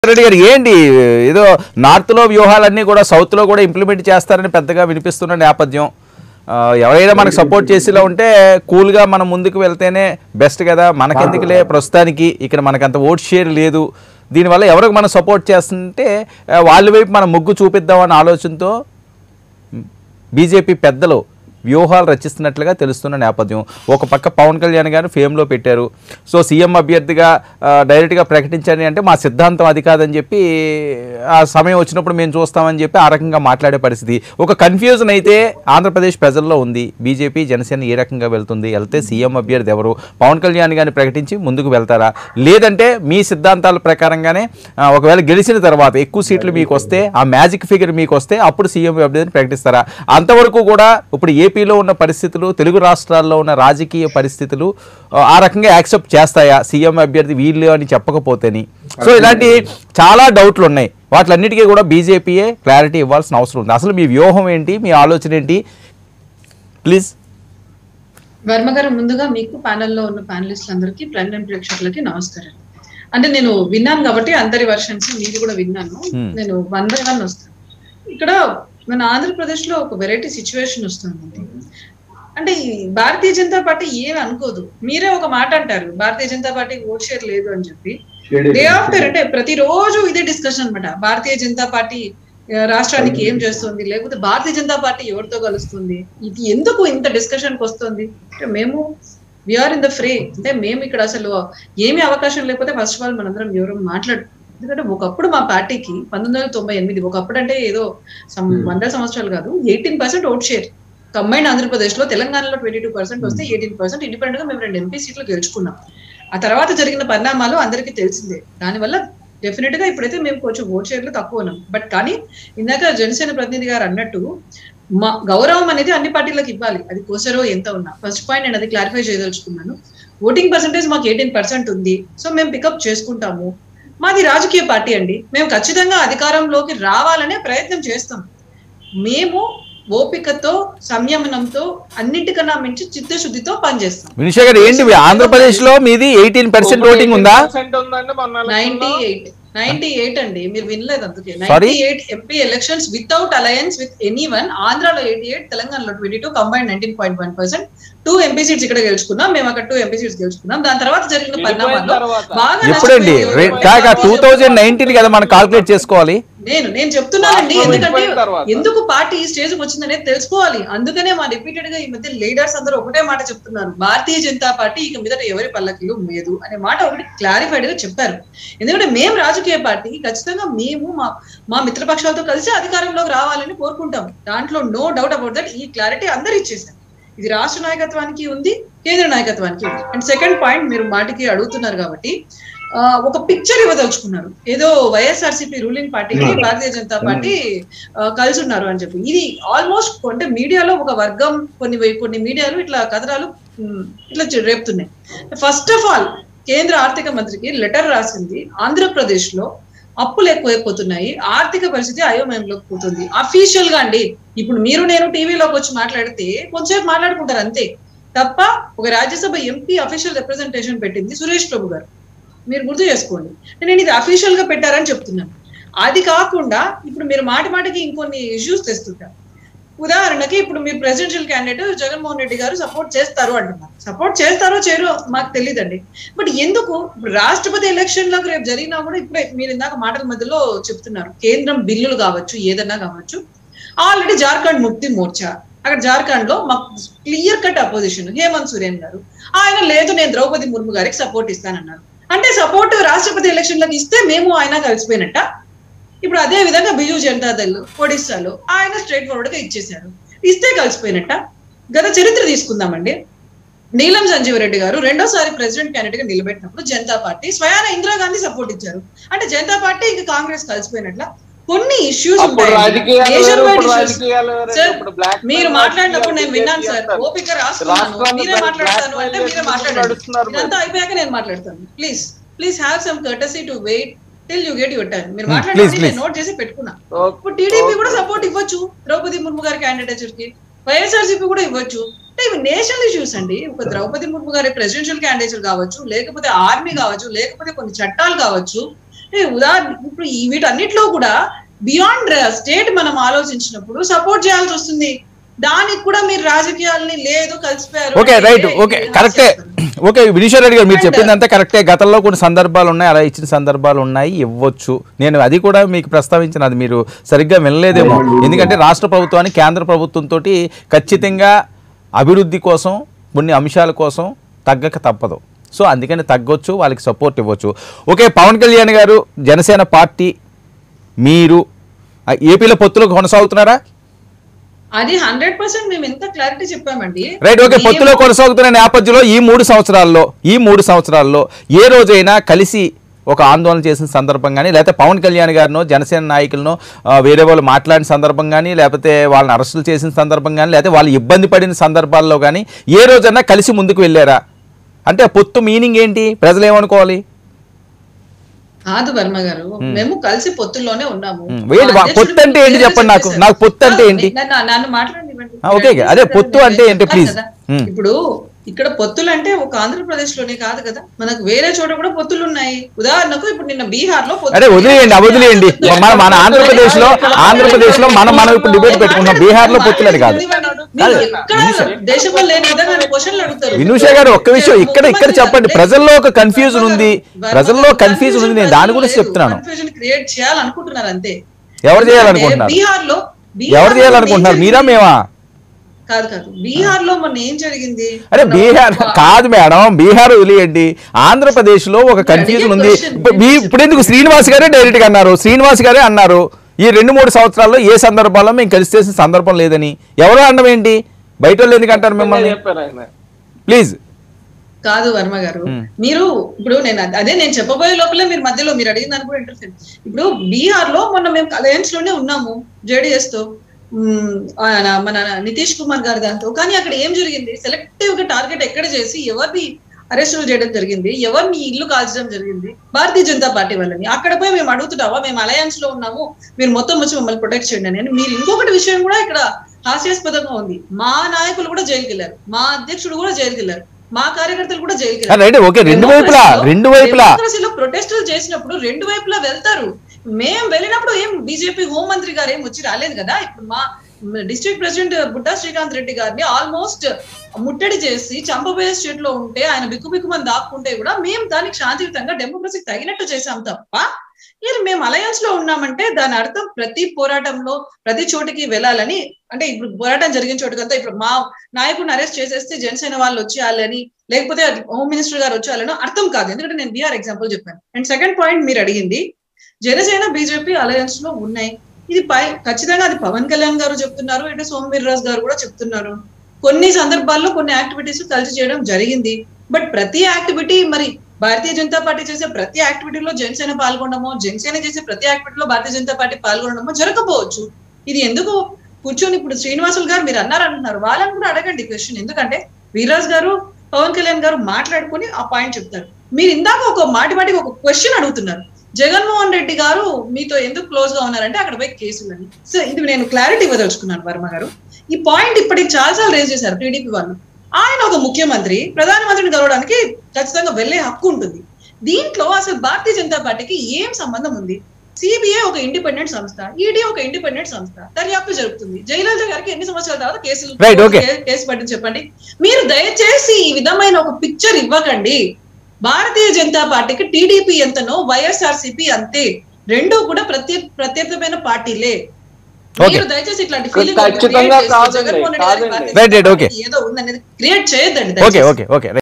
రెడ్డి గారు ఏంటి ఏదో నార్త్ లో వ్యూహాలన్నీ కూడా సౌత్ లో కూడా ఇంప్లిమెంట్ చేస్తారని పెద్దగా వినిపిస్తున్న నేపథ్యం ఆ, ఎవరైనా మనకు సపోర్ట్ చేసేలా ఉంటే కూల్ గా మనం ముందుకు వెళ్తేనే బెస్ట్ కదా మనకెందుకులే ప్రస్తుతానికి ఇక్కడ మనకంత ఓట్ షేర్ లేదు దీనివల్ల ఎవరికి మనం సపోర్ట్ చేస్తుంటే ఆ, వాళ్ళ వైపు మనం మొగ్గు చూపిద్దాం అన్న ఆలోచనతో బీజేపీ పెద్దలు వ్యూహాలు రచిస్తున్నట్లుగా తెలుస్తున్న నేపథ్యం ఒక పక్క పవన్ కళ్యాణ్ గారు ఫేమ్లో పెట్టారు సో సీఎం అభ్యర్థిగా ఆ, డైరెక్ట్గా ప్రకటించండి అంటే మా సిద్ధాంతం అది కాదని చెప్పి ఆ సమయం వచ్చినప్పుడు మేము చూస్తామని చెప్పి ఆ రకంగా మాట్లాడే పరిస్థితి ఒక కన్ఫ్యూజన్ అయితే ఆంధ్రప్రదేశ్ ప్రజల్లో ఉంది బీజేపీ జనసేన ఏ రకంగా వెళ్తుంది వెళ్తే సీఎం అభ్యర్థి ఎవరు పవన్ కళ్యాణ్ గారిని ప్రకటించి ముందుకు వెళ్తారా లేదంటే మీ సిద్ధాంతాల ప్రకారంగానే ఆ, ఒకవేళ గెలిచిన తర్వాత ఎక్కువ సీట్లు మీకు వస్తే ఆ మ్యాజిక్ ఫిగర్ మీకు వస్తే అప్పుడు సీఎం అభ్యర్థిని ప్రకటిస్తారా అంతవరకు కూడా ఇప్పుడు ఏపీలో ఉన్న పరిస్థితులు తెలుగు రాష్ట్రాల్లో ఉన్న రాజకీయ పరిస్థితులు ఆ, ఆ రకంగా యాక్సెప్ట్ చేస్తాయా సీఎం అభ్యర్థి వీళ్ళు అని చెప్పకపోతేని సో ఇలాంటి చాలా డౌట్లు ఉన్నాయి వాటిలన్నిటికీ కూడా బీజేపీయే క్లారిటీ ఇవ్వాల్సిన అవసరం ఉంది అసలు మీ వ్యూహం ఏంటి మీ ఆలోచన ఏంటి ప్లీజ్ వర్మ గారు ముందుగా మీకు ప్యానెల్లో ఉన్న ప్యానలిస్టులందరికీ ప్రెగ్నెంట్ ప్రేక్షకులకి నమస్కారం అంటే నేను విన్నాను కాబట్టి అందరి వర్షన్స్ మీరు కూడా విన్నాను Hmm. నేను వన్ బై వన్ వస్తాను ఇక్కడ మన ఆంధ్రప్రదేశ్ లో ఒక వెరైటీ సిచ్యువేషన్ వస్తుందండి అంటే ఈ భారతీయ జనతా పార్టీ ఏమి అనుకోదు మీరే ఒక మాట అంటారు Bharatiya Janata party vote share లేదు అని చెప్పి డే ఆఫ్టర్ అంటే ప్రతిరోజు ఇదే డిస్కషన్ అన్నమాట భారతీయ జనతా పార్టీ ఆ, రాష్ట్రానికి ఏం చేస్తుంది లేకపోతే భారతీయ జనతా పార్టీ ఎవరితో కలుస్తుంది ఇది ఎందుకు ఇంత డిస్కషన్ కి వస్తుంది అంటే మేము విఆర్ ఇన్ ద ఫ్రీ అంటే మేము ఇక్కడ అసలు ఏమీ అవకాశం లేకపోతే ఫస్ట్ ఆఫ్ ఆల్ మనందరం ఎవరు మాట్లాడు ఎందుకంటే ఒకప్పుడు మా పార్టీకి పంతొమ్మిది వందల తొంభై ఎనిమిది ఒకప్పుడు అంటే ఏదో some వందల సంవత్సరాలు కాదు eighteen percent vote share combined Andhra Pradesh లో తెలంగాణలో ట్వంటీ టూ పర్సెంట్ వస్తే ఎయిటీన్ పర్సెంట్ ఇండిపెండెంట్ గా మేము రెండు ఎంపీ సీట్లు గెలుచుకున్నాం ఆ తర్వాత జరిగిన పరిణామాలు అందరికీ తెలిసిందే దానివల్ల డెఫినెట్ గా ఇప్పుడైతే మేము కొంచెం ఓట్ షేర్లు తక్కువ ఉన్నాం బట్ కానీ ఇందాక జనసేన ప్రతినిధి గారు అన్నట్టు మా గౌరవం అనేది అన్ని పార్టీలకు ఇవ్వాలి అది కోసరో ఎంత ఉన్నా ఫస్ట్ పాయింట్ నేను అది క్లారిఫై చేయదలుచుకున్నాను ఓటింగ్ పర్సంటేజ్ మాకు ఎయిటీన్ పర్సెంట్ ఉంది సో మేము పికప్ చేసుకుంటాము మాది రాజకీయ పార్టీ అండి మేము ఖచ్చితంగా అధికారంలోకి రావాలనే ప్రయత్నం చేస్తాం మేము ఓపికతో సంయమనంతో అన్నిటికన్నా మించి చిత్తశుద్ధితో పనిచేస్తాం వినిషా గారు ఏంటి ఆంధ్రప్రదేశ్ లో మీది ఎయిటీన్ పర్సెంట్ ఓటింగ్ ఉందా ఉందండి మొన్న నైన్టీ ఎలక్షన్లో. ఎయిట్ నైన్టీ ఎయిట్ అండి మీరు వినలేదు అందుకే Sorry? Ninety eight MP elections without alliance with any one ఆంధ్రాలో ఎయిటీ ఎయిట్ తెలంగాణలో twenty two combine nineteen point one percent two MP seats ఇక్కడ గెలుచుకున్నాం మేము అక్కడ టూ ఎంపీ సీట్స్ గెలుచుకున్నాం దాని తర్వాత జరిగిన వెళ్ళిపోయిన పరిణామాల్లో తర్వాత. బాగా ఎప్పుడండి నష్టపోయి రే- కాక టూ థౌజండ్ నైన్టీన్ కదా మనం కాల్కులేట్ చేసుకోవాలి నేను నేను చెప్తున్నానండి వాస్తవం ఎందుకంటే వెళ్ళిపోయిన తర్వాత. ఎందుకు పార్టీ ఈ స్టేజ్ వచ్చిందనేది తెలుసుకోవాలి అందుకనే మా రిపీటెడ్ గా ఈ మధ్య లీడర్స్ అందరూ ఒకటే మాట చెప్తున్నారు భారతీయ జనతా పార్టీ ఇక మీదట ఎవరి పల్లకిలు లేదు అనే మాట ఒకటి క్లారిఫైడ్ గా చెప్పారు ఎందుకంటే మేము రాజకీయ పార్టీ ఖచ్చితంగా మేము మా మా మిత్రపక్షాలతో కలిసి అధికారంలోకి రావాలని కోరుకుంటాం దాంట్లో నో డౌట్ అబౌట్ దట్ ఈ క్లారిటీ అందరు ఇచ్చేసారు ఇది రాష్ట్ర నాయకత్వానికి ఉంది కేంద్ర నాయకత్వానికి ఉంది అండ్ సెకండ్ పాయింట్ మీరు మాటికి అడుగుతున్నారు కాబట్టి ఆ, ఒక పిక్చర్ ఇవ్వదలుచుకున్నారు ఏదో వైఎస్ఆర్సీపీ రూలింగ్ పార్టీకి భారతీయ జనతా పార్టీ ఆ, కలిసి ఉన్నారు అని చెప్పి ఇది ఆల్మోస్ట్ అంటే మీడియాలో ఒక వర్గం కొన్ని వై- కొన్ని మీడియాలు ఇట్లా కథనాలు ఉమ్, ఇట్లా చె- రేపుతున్నాయి ఫస్ట్ ఆఫ్ ఆల్ కేంద్ర ఆర్థిక మంత్రికి లెటర్ రాసింది ఆంధ్రప్రదేశ్ లో అప్పులు ఎక్కువైపోతున్నాయి ఆర్థిక పరిస్థితి అయోమయంలోకి పోతుంది అఫీషియల్ గా అండి ఇప్పుడు మీరు నేను టీవీలోకి వచ్చి మాట్లాడితే కొంచెంసేపు మాట్లాడుకుంటారు అంతే తప్ప ఒక రాజ్యసభ ఎంపీ అఫీషియల్ రిప్రజెంటేషన్ పెట్టింది సురేష్ ప్రభు గారు మీరు గుర్తు చేసుకోండి నేను ఇది అఫీషియల్ గా పెట్టారని చెప్తున్నాను అది కాకుండా ఇప్పుడు మీరు మాటి మాటికి ఇంకొన్ని ఇష్యూస్ తెస్తుంటారు ఉదాహరణకి ఇప్పుడు మీరు ప్రెసిడెన్షియల్ క్యాండిడేట్ జగన్మోహన్ రెడ్డి గారు సపోర్ట్ చేస్తారు అంటున్నారు సపోర్ట్ చేస్తారో చేయరో మాకు తెలియదండి బట్ ఎందుకు ఇప్పుడు రాష్ట్రపతి ఎలక్షన్ లకు రేపు జరిగినా కూడా ఇప్పుడే మీరు ఇందాక మాటల మధ్యలో చెప్తున్నారు కేంద్రం బిల్లులు కావచ్చు ఏదన్నా కావచ్చు ఆల్రెడీ జార్ఖండ్ ముక్తి మోర్చా అక్కడ జార్ఖండ్ లో మాకు clear cut opposition Hemant Soren గారు ఆయన లేదు నేను ద్రౌపది ముర్ము గారికి సపోర్ట్ ఇస్తానన్నారు అంటే సపోర్ట్ రాష్ట్రపతి ఎలక్షన్లకు ఇస్తే మేము ఆయన కలిసిపోయినట్ట ఇప్పుడు అదే విధంగా బిజు జనతాదళ్ ఒడిస్సాలో ఆయన స్ట్రైట్ ఫార్వర్డ్ గా ఇచ్చేశారు ఇస్తే కలిసిపోయినట్ట గత చరిత్ర తీసుకుందామండి నీలం సంజీవ్ రెడ్డి గారు రెండోసారి ప్రెసిడెంట్ క్యాండిడేట్ గా నిలబెట్టినప్పుడు జనతా పార్టీ స్వయాన ఇందిరాగాంధీ సపోర్ట్ ఇచ్చారు అంటే జనతా పార్టీ ఇంకా కాంగ్రెస్ కలిసిపోయినట్ల కొన్ని ఇష్యూస్ అప్పుడు రాజకీయాలు వేరు, ఇప్పుడు రాజకీయాలు వేరు, సార్, ఇప్పుడు black మీరు mail మాట్లాడినప్పుడు నేను రాజకీయాలు విన్నాను సార్ చేస్తారు. ఓపిక రాసుకున్నాను రాష్ట్రాన్ని మీరే black- మాట్లాడతాను black అంటే mail మీరే చేసి మాట్లాడండి నడుస్తున్నారు మరి. ఇదంతా అయిపోయాక నేను మాట్లాడతాను please please have some courtesy to wait till you get your time మీరు Hmm, మాట్లాడండి please, నేను please. నోట్ చేసి పెట్టుకున్నా ఓకే. ఇప్పుడు టీడీపీ ఓకే. కూడా సపోర్ట్ ఇవ్వచ్చు ద్రౌపది ముర్ము గారి క్యాండిడేచర్ కి వైఎస్ఆర్సీపీ కూడా ఇవ్వచ్చు అంటే ఇవి నేషనల్ ఇష్యూస్ అండి ఒక ద్రౌపది ముర్ము గారి ప్రెసిడెన్షియల్ క్యాండిడేచర్ కావచ్చు లేకపోతే ఆర్మీ కావచ్చు లేకపోతే కొన్ని చట్టాలు కావచ్చు ఏ ఉదాహరణ ఇప్పుడు ఈ వీటన్నిటిలో కూడా బియాండ్ స్టేట్ మనం ఆలోచించినప్పుడు సపోర్ట్ చేయాల్సి వస్తుంది దానికి కూడా మీరు రాజకీయాలని లేదు కలిసిపోయారు ఓకే అంటే రైట్ ఓకే ఇది కరెక్టే హాస్యాస్పదం. ఓకే వినీశ్వర్ రెడ్డి గారు మీరు And- చెప్పిందంతా కరెక్టే గతంలో కొన్ని సందర్భాలు ఉన్నాయి అలా ఇచ్చిన సందర్భాలు ఉన్నాయి ఇవ్వచ్చు నేను అది కూడా మీకు ప్రస్తావించిన అది మీరు సరిగ్గా వినలేదేమో ఎందుకంటే రాష్ట్ర ప్రభుత్వానికి కేంద్ర ప్రభుత్వంతో ఖచ్చితంగా అభివృద్ధి కోసం కొన్ని అంశాల కోసం తగ్గక తప్పదు సో అందుకని తగ్గొచ్చు వాళ్ళకి సపోర్ట్ ఇవ్వచ్చు ఓకే పవన్ కళ్యాణ్ గారు జనసేన పార్టీ మీరు ఆ, ఏపీలో పొత్తులు కొనసాగుతున్నారా అది హండ్రెడ్ పర్సెంట్ మేము ఎంత క్లారిటీ చెప్పామండి రైట్ ఓకే మేము- పొత్తులో కొనసాగుతున్న నేపథ్యంలో ఈ మూడు సంవత్సరాల్లో ఈ మూడు సంవత్సరాల్లో ఏ రోజైనా కలిసి ఒక ఆందోళన చేసిన సందర్భం కానీ లేకపోతే పవన్ కళ్యాణ్ గారినో జనసేన నాయకులను ఆ, వేరే వాళ్ళు మాట్లాడిన సందర్భం కానీ లేకపోతే వాళ్ళని అరెస్టులు చేసిన సందర్భం కానీ లేకపోతే వాళ్ళు ఇబ్బంది పడిన సందర్భాల్లో కానీ ఏ రోజైనా కలిసి ముందుకు వెళ్ళారా అంటే పొత్తు మీనింగ్ ఏంటి ప్రజలు ఏమనుకోవాలి కాదు వర్మ గారు మేము కలిసి పొత్తుల్లోనే ఉన్నాము మ్మ్. ఏంటి మా వా- పొత్తు అంటే ఏంటి అధ్యక్షుడు చెప్పండి నాకు. చెప్పేశారు. నాకు పొత్తు అంటే కాదు, ఏంటి? నన్ను- నన్ను మాట్లాడనివ్వండి. ఆ, ఓకే, ఓకే. అదే పొత్తు అంటే ఏంటి, కాదు ప్లీజ్. కదా. మ్మ్. ఇప్పుడు ఇక్కడ పొత్తులు అంటే ఒక ఆంధ్రప్రదేశ్ లోనే కాదు కదా మనకు వేరే చోట కూడా పొత్తులు ఉన్నాయి ఉదాహరణకు ఇప్పుడు నిన్న బీహార్ లో పొత్తు- అరే వదిలేయండి ఆ వదిలేయండి మన మన ఆంధ్రప్రదేశ్ లో ఆంధ్రప్రదేశ్ లో మనం మనం ఇప్పుడు డిబేట్ పెట్టుకుంటాం బీహార్ లో పొత్తులని కాదు మీరు ఎక్కడ దేశంలో లేని విధంగా క్వశ్చన్లు అడుగుతారు వినూష గారు ఒక్క విషయం ఇక్కడ ఇక్కడ చెప్పండి ప్రజల్లో ఒక కన్ఫ్యూజన్ ఉంది ప్రజల్లో కన్ఫ్యూజన్ ఉంది నేను దాని గురించి చెప్తున్నాను కన్ఫ్యూజన్ క్రియేట్ చేయాలనుకుంటున్నారు అంతే ఎవరు చేయాలనుకుంటున్నారు బీహార్ లో ఎవరు చేయాలనుకుంటున్నారు మీరా మేమా కాదు కాదు బీహార్ లో మొన్న ఏం జరిగింది అరే బీహార్ కాదు మేడం బీహార్ వదిలేయండి ఆంధ్రప్రదేశ్ లో ఒక కన్ఫ్యూజన్ ఉంది question. ఇప్పుడు మీ ఇప్పుడు ఎందుకు శ్రీనివాస్ గారే డైరెక్ట్ గా అన్నారు శ్రీనివాస్ గారే అన్నారు ఈ రెండు మూడు సంవత్సరాల్లో ఏ సందర్భాల్లో మేము కలిసి చేసిన సందర్భం లేదని ఎవరో అనడం ఏంటి బయట వాళ్ళు ఎందుకు అంటారు మిమ్మల్ని చెప్పారు ఆయన ప్లీజ్ కాదు వర్మ గారు మ్మ్. మీరు ఇప్పుడు నేను అద- అదే నేను చెప్పబోయే లోపలే మీరు మధ్యలో మీరు అడిగిన దానికి కూడా ఇంటర్ఫియర్ ఇప్పుడు బీహార్ లో మొన్న మేము అలయన్స్ లోనే ఉన్నాము జేడిఎస్ తో మ్మ్, ఆయన మన నితీష్ కుమార్ గారి దాంతో కానీ అక్కడ ఏం జరిగింది సెలెక్టివ్ గా టార్గెట్ ఎక్కడ చేసి ఎవరిని అరెస్టులు చేయడం జరిగింది ఎవరిని ఇల్లు కాల్చడం జరిగింది భారతీయ జనతా పార్టీ వాళ్ళని అక్కడ పోయి మేము అడుగుతున్నావా మేము అలయన్స్ లో ఉన్నాము మీరు మొత్తం వచ్చి మమ్మల్ని ప్రొటెక్ట్ చేయండి అని అని మీరు ఇంకొకటి విషయం కూడా ఇక్కడ హాస్యాస్పదంగా ఉంది మా నాయకులు కూడా జైలుకి వెళ్ళారు మా అధ్యక్షుడు కూడా జైలుకి వెళ్ళారు మా కార్యకర్తలు కూడా జైలుకి వెళ్ళారు రైట్ ఓకే రెండు వైపులా రెండు వైపులా డెమోక్రసీలో ప్రొటెస్టులు చేసినప్పుడు రెండు వైపులా వెళ్తారు మేం వెళ్ళినప్పుడు ఏం బీజేపీ హోంమంత్రి గారు ఏం వచ్చి రాలేదు కదా ఇప్పుడు మా డిస్ట్రిక్ట్ ప్రెసిడెంట్ బుట్టా శ్రీకాంత్ రెడ్డి గారిని ఆల్మోస్ట్ ముట్టడి చేసి చంపబోయే స్టేట్ లో ఉంటే ఆయన బిక్కు బిక్కుమని దాక్కుంటే కూడా మేము దానికి శాంతియుతంగా డెమోక్రసీకి తగినట్టు చేశాం తప్ప ఇది మేము అలయన్స్ లో ఉన్నామంటే దాని అర్థం ప్రతి పోరాటంలో ప్రతి చోటికి వెళ్ళాలని అంటే ఇప్పుడు పోరాటం జరిగిన చోటుకంతా ఇప్పుడు మా నాయకుడిని అరెస్ట్ చేసేస్తే జనసేన వాళ్ళు వచ్చేయాలని లేకపోతే హోమ్ మినిస్టర్ గారు వచ్చేయాలని అర్థం కాదు ఎందుకంటే నేను బీఆర్ ఎగ్జాంపుల్ చెప్పాను అండ్ సెకండ్ పాయింట్ మీరు అడిగింది జనసేన బీజేపీ అలయన్స్ లో ఉన్నాయి ఇది పై ఖచ్చితంగా అది పవన్ కళ్యాణ్ గారు చెప్తున్నారు ఇటు సోమ్ వీర్రాజు గారు కూడా చెప్తున్నారు కొన్ని సందర్భాల్లో కొన్ని యాక్టివిటీస్ కలిసి చేయడం జరిగింది బట్ ప్రతి యాక్టివిటీ మరి భారతీయ జనతా పార్టీ చేసే ప్రతి యాక్టివిటీలో జనసేన పాల్గొనడమో జనసేన చేసే ప్రతి యాక్టివిటీలో భారతీయ జనతా పార్టీ పాల్గొనడమో జరగకపోవచ్చు ఇది ఎందుకు కూర్చొని ఇప్పుడు శ్రీనివాసులు గారు మీరు అన్నారు అంటున్నారు వాళ్ళని కూడా అడగండి క్వశ్చన్ ఎందుకంటే వీర్రాజు గారు పవన్ కళ్యాణ్ గారు మాట్లాడుకుని ఆ పాయింట్ చెప్తారు మీరు ఇందాక ఒక మాటి మాటికి ఒక క్వశ్చన్ అడుగుతున్నారు జగన్మోహన్ రెడ్డి గారు మీతో ఎందుకు క్లోజ్ గా ఉన్నారంటే అక్కడ పోయి కేసులని సో ఇది నేను క్లారిటీ ఇవ్వదలుచుకున్నాను వర్మ గారు ఈ పాయింట్ ఇప్పటికి చాలాసార్లు రేజ్ చేశారు టీడీపీ వాళ్ళు ఆయన ఒక ముఖ్యమంత్రి ప్రధానమంత్రిని కలవడానికి ఖచ్చితంగా వెళ్లే హక్కు ఉంటుంది దీంట్లో అసలు భారతీయ జనతా పార్టీకి ఏం సంబంధం ఉంది సిబిఐ ఒక ఇండిపెండెంట్ సంస్థ ఈడీ ఒక ఇండిపెండెంట్ సంస్థ దర్యాప్తు జరుగుతుంది జయలలిత గారికి ఎన్ని సంవత్సరాల తర్వాత కేసులు Right, okay. కే- కేసు పట్టింది చెప్పండి మీరు దయచేసి ఈ విధమైన ఒక పిక్చర్ ఇవ్వకండి భారతీయ జనతా పార్టీకి టీడీపీ ఎంతనో వైఎస్ఆర్సీపీ అంతే రెండు కూడా ప్రత్యే ప్రత్యేకమైన పార్టీలే Okay. మీరు దయచేసి ఇట్లాంటి ఫీలింగ్ ఖచ్చితంగా కాదండి, కాదండి. Right, right, okay. ఏదో ఉందనేది క్రియేట్ చేయొద్దండి ఓకే దయచేసి. Okay okay